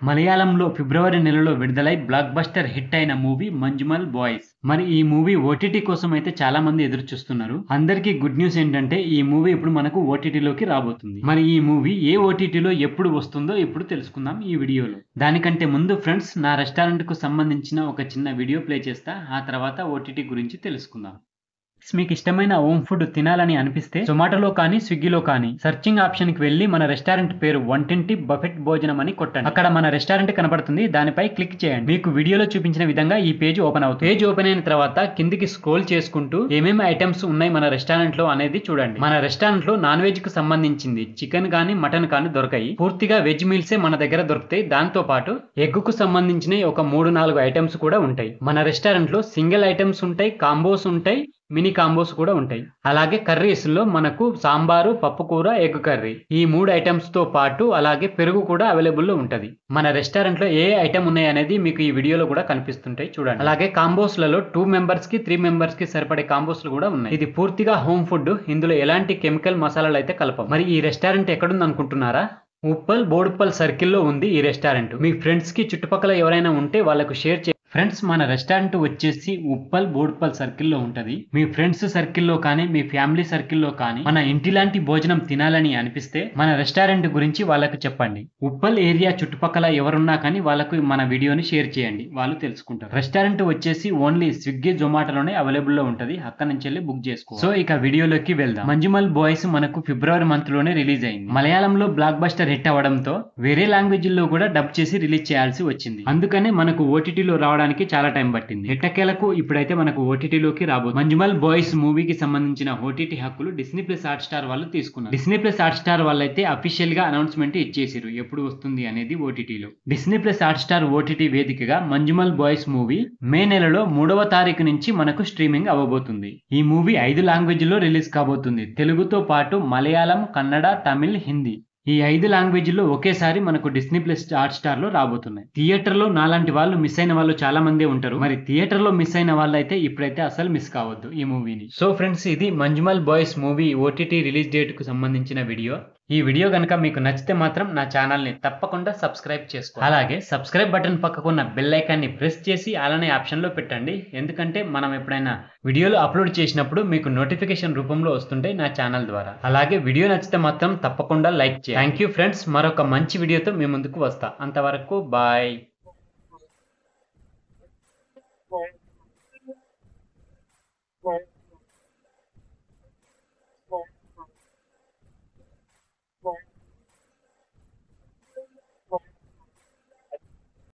మలయాళంలో ఫిబ్రవరి నెలలో విడుదలై బ్లాక్ బస్టర్ హిట్ అయిన మూవీ మంజుమల్ బాయ్స్ మరి ఈ మూవీ ఓటీటీ కోసం అయితే చాలా మంది ఎదురు చూస్తున్నారు అందరికీ గుడ్ న్యూస్ ఏంటంటే ఈ మూవీ ఇప్పుడు మనకు ఓటీటీలోకి రాబోతుంది మరి ఈ మూవీ ఏ ఓటీటీలో ఎప్పుడు వస్తుందో ఇప్పుడు తెలుసుకుందాం ఈ వీడియోలో దానికంటే ముందు ఫ్రెండ్స్ నా రెస్టారెంట్ కు సంబంధించిన ఒక చిన్న వీడియో ప్లే చేస్తా ఆ తర్వాత ఓటీటీ గురించి తెలుసుకుందాం మీకు ఇష్టమైన హోమ్ ఫుడ్ తినాలని అనిపిస్తే జొమాటోలో కానీ స్విగ్గీలో కానీ సర్చింగ్ ఆప్షన్ కి వెళ్ళి మన రెస్టారెంట్ పేరు వంటింటి బఫెట్ భోజనం అని కొట్టండి అక్కడ మన రెస్టారెంట్ కనబడుతుంది దానిపై క్లిక్ చేయండి మీకు వీడియోలో చూపించిన విధంగా ఈ పేజ్ ఓపెన్ అవుతుంది పేజ్ ఓపెన్ అయిన తర్వాత కిందికి స్క్రోల్ చేసుకుంటూ ఏమేమి ఐటమ్స్ ఉన్నాయి మన రెస్టారెంట్ లో అనేది చూడండి మన రెస్టారెంట్ లో నాన్ వెజ్ కు సంబంధించింది చికెన్ కానీ మటన్ కానీ దొరకాయి పూర్తిగా వెజ్ మీల్సే మన దగ్గర దొరుకుతాయి దాంతో పాటు ఎగ్ కు సంబంధించిన ఒక మూడు నాలుగు ఐటమ్స్ కూడా ఉంటాయి మన రెస్టారెంట్ లో సింగిల్ ఐటమ్స్ ఉంటాయి కాంబోస్ ఉంటాయి మినీ కాంబోస్ కూడా ఉంటాయి అలాగే కర్రీస్ లో మనకు సాంబారు పప్పు కూర ఎగ్ కర్రీ ఈ మూడు ఐటమ్స్ తో పాటు అలాగే పెరుగు కూడా అవైలబుల్ లో ఉంటది మన రెస్టారెంట్ లో ఏ ఐటమ్ ఉన్నాయి అనేది మీకు ఈ వీడియోలో కూడా కనిపిస్తుంటాయి చూడండి అలాగే కాంబోస్ లలో టూ మెంబర్స్ కి త్రీ మెంబర్స్ కి సరిపడే కాంబోస్ కూడా ఉన్నాయి ఇది పూర్తిగా హోమ్ ఫుడ్ ఇందులో ఎలాంటి కెమికల్ మసాలాలు అయితే కలపం మరి ఈ రెస్టారెంట్ ఎక్కడుంది అనుకుంటున్నారా ఉప్పల్ బోడుప్పల్ సర్కిల్లో ఉంది ఈ రెస్టారెంట్ మీ ఫ్రెండ్స్ కి చుట్టుపక్కల ఎవరైనా ఉంటే వాళ్ళకు షేర్ చే ఫ్రెండ్స్ మన రెస్టారెంట్ వచ్చేసి ఉప్పల్ బోడుప్పల్ సర్కిల్లో ఉంటది మీ ఫ్రెండ్స్ సర్కిల్లో కానీ మీ ఫ్యామిలీ సర్కిల్లో కానీ మన ఇంటి లాంటి భోజనం తినాలని అనిపిస్తే మన రెస్టారెంట్ గురించి వాళ్ళకు చెప్పండి ఉప్పల్ ఏరియా చుట్టుపక్కల ఎవరున్నా కానీ వాళ్ళకు మన వీడియోని షేర్ చేయండి వాళ్ళు తెలుసుకుంటారు రెస్టారెంట్ వచ్చేసి ఓన్లీ స్విగ్గీ జొమాటోలోనే అవైలబుల్ లో ఉంటది అక్కడ నుంచి వెళ్ళి బుక్ చేసుకో సో ఇక వీడియోలోకి వెళ్దాం మంజుమల్ బాయ్స్ మనకు ఫిబ్రవరి మంత్ లోనే రిలీజ్ అయింది మలయాళంలో బ్లాక్ బస్టర్ హిట్ అవ్వడంతో వేరే లాంగ్వేజ్ లో కూడా డబ్ చేసి రిలీజ్ చేయాల్సి వచ్చింది అందుకనే మనకు ఓటీటీలో రావడానికి చాలా టైం పట్టింది ఎట్టకేలకు ఇప్పుడైతే మనకు ఓటీటీలోకి రాబోతుంది మంజుమల్ బాయ్స్ మూవీకి సంబంధించిన ఓటీటీ హక్కులు డిస్నీ ప్లస్ హాట్ స్టార్ వాళ్ళు తీసుకున్నారు డిస్నీ ప్లస్ హాట్ స్టార్ వాళ్ళైతే అఫీషియల్ గా అనౌన్స్మెంట్ ఇచ్చేసారు ఎప్పుడు వస్తుంది అనేది ఓటీటీలో Disney plus Hotstar OTT వేదికగా మంజుమల్ బాయ్స్ మూవీ మే నెలలో మూడవ తారీఖు నుంచి మనకు స్ట్రీమింగ్ అవ్వబోతుంది ఈ మూవీ ఐదు లాంగ్వేజ్ లో రిలీజ్ కాబోతుంది తెలుగుతో పాటు మలయాళం కన్నడ తమిళ్ హిందీ ఈ ఐదు లాంగ్వేజ్లో ఒకేసారి మనకు డిస్నీ ప్లస్ హాట్ స్టార్ లో రాబోతున్నాయి థియేటర్ లో నాలాంటి వాళ్ళు మిస్ అయిన వాళ్ళు చాలా మంది ఉంటారు మరి థియేటర్ లో మిస్ అయిన వాళ్ళైతే ఇప్పుడైతే అసలు మిస్ కావద్దు ఈ మూవీని సో ఫ్రెండ్స్ ఇది Manjummel Boys movie OTT release date కు సంబంధించిన వీడియో ఈ వీడియో కనుక మీకు నచ్చితే మాత్రం నా ఛానల్ ని తప్పకుండా సబ్స్క్రైబ్ చేసుకో అలాగే సబ్స్క్రైబ్ బటన్ పక్కకున్న బెల్ ఐకాన్ ని ప్రెస్ చేసి అలానే ఆప్షన్ లో పెట్టండి ఎందుకంటే మనం ఎప్పుడైనా వీడియోలు అప్లోడ్ చేసినప్పుడు మీకు నోటిఫికేషన్ రూపంలో వస్తుంటాయి నా ఛానల్ ద్వారా అలాగే వీడియో నచ్చితే మాత్రం తప్పకుండా లైక్ చేయండి థ్యాంక్ యూ ఫ్రెండ్స్ మరొక మంచి వీడియోతో మీ ముందుకు వస్తా అంతవరకు బాయ్